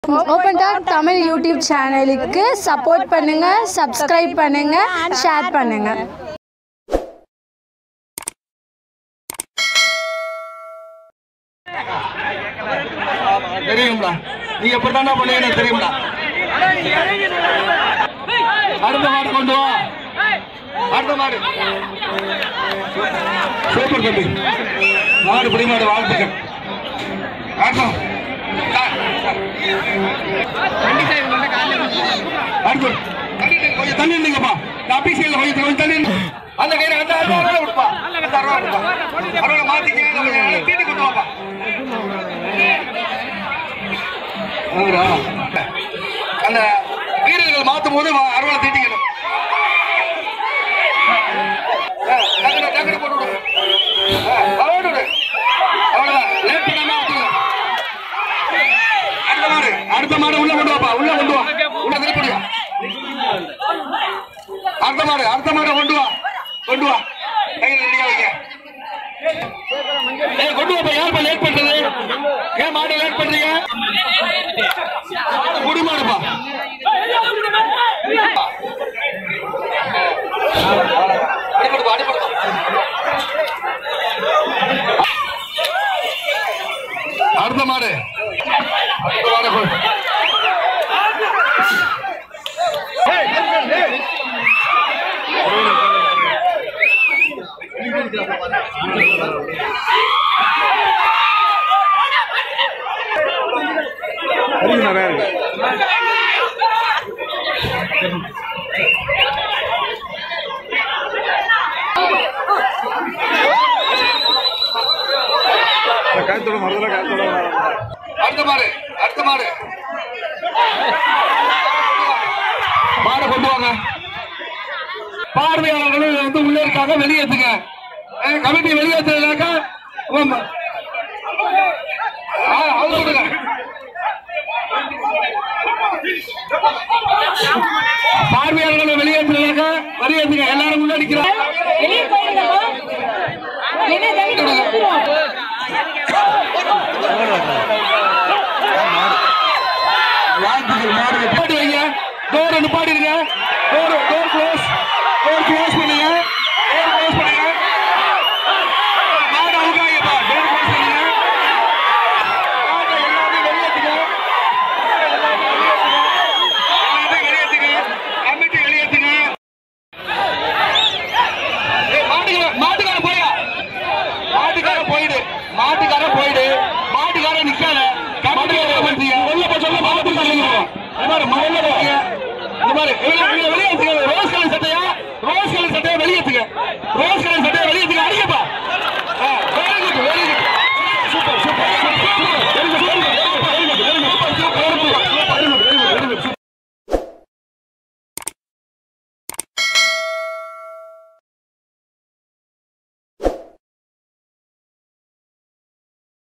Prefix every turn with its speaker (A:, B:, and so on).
A: Open talk Tamil YouTube சேனலுக்கு support பண்ணுங்க subscribe பண்ணுங்க ஷேர் பண்ணுங்க
B: தெரியும்டா நீங்க எப்படித்தாண்டா பண்ணுவீங்க எனக்கு தெரியும்டா அடுத்த மாடு கொண்டு வா அடுத்த மாடு சூப்பர் தம்பி மாடு பிடி மாடு வாழ்த்துக்கள் ஆட்டம் அடுத்து கொஞ்சம் தண்ணி இருந்தீங்கப்பா அபிஷேகம் கொஞ்சம் கொஞ்சம் தண்ணி இருங்க. அந்த கையில அந்த அந்த அருவாளை விடுப்பா அந்த அருவாளை விடுப்பா அருவாளை மாத்திக்க அதை கொஞ்சம் தீட்டி கொண்டு வாப்பா வாங்குறா? அந்த வீரர்கள் மாத்தும் போது வா- அருவாளை தீட்டிக்கணும் ஆ, டக்குனு, டக்குனு போட்டு விடு. ஆ, அவ்வளவு விடு. அவ்வளவுதான். லேட் பண்ணாம அவுத்துங்க. அடுத்த மாடு அடுத்த மாடு உள்ள கொண்டு வாப்பா உள்ள கொண்டு வா உள்ள திருப்பிடியா அடுத்த மாடு அடுத்த மாடை கொண்டு வா கொண்டு வா கையில் ரெடியா வைங்க ஏய் கொண்டு வாப்பா யாருப்பா லேட் பண்றது ஏன் மாடு லேட் பண்றீங்க குடி மாடுப்பா அடிப்படுப்பா அடிப்படுப்பா அடுத்த மாடு அடுத்த மாடு கொடு. அடுத்த மாடு அடுத்த மாடு மாடை கொண்டு வாங்க பார்வையாளர்கள் வந்து உள்ளே இருக்காங்க வெளியேற்றுங்க ஏ, கமிட்டி வெளியேற்றுனாக்கா அவங்க கொடுங்க பார்வையாளர்களை வெளியேற்றுனாக்கா வெளியேற்றுங்க எல்லாரும் உள்ள நிக்கிறாங்க வாழ்த்துக்கள் மாடு நிப்பாட்டி வைங்க டோர் நிப்பாட்டிடுங்க door door close door close பண்ணுங்க டோர் க்ளோஸ் பண்ணுங்க மாடு அவுக்காயப்பா டோர் க்ளோஸ் பண்ணுங்க மாட்டை எல்லாத்தையும் வெளியேத்துங்க எல்லாத்தையும் வெளியேத்துங்க கமிட்டி வெளியேத்துங்க ஏய், மாட்டுக்கார மாட்டுக்கார போயா மாட்டுக்கார போயிடு மாட்டுக்கார போயிடு மாட்டுக்கார நிக்காத மாட்டுக்கார பண்றீங்க உள்ள போ சொல்ல மாட்டுக்கார இந்த மாதிரி முதல்ல போறீங்க இந்த மாதிரி இவங்க இவங்க வெளியேத்துங்க ரோஸ் கலர் சட்டையா ரோஸ் கலர் சட்டையா வெளியேத்துங்க ரோஸ் கலர் சட்டையா வெளியேத்துங்க அடிக்கப்பா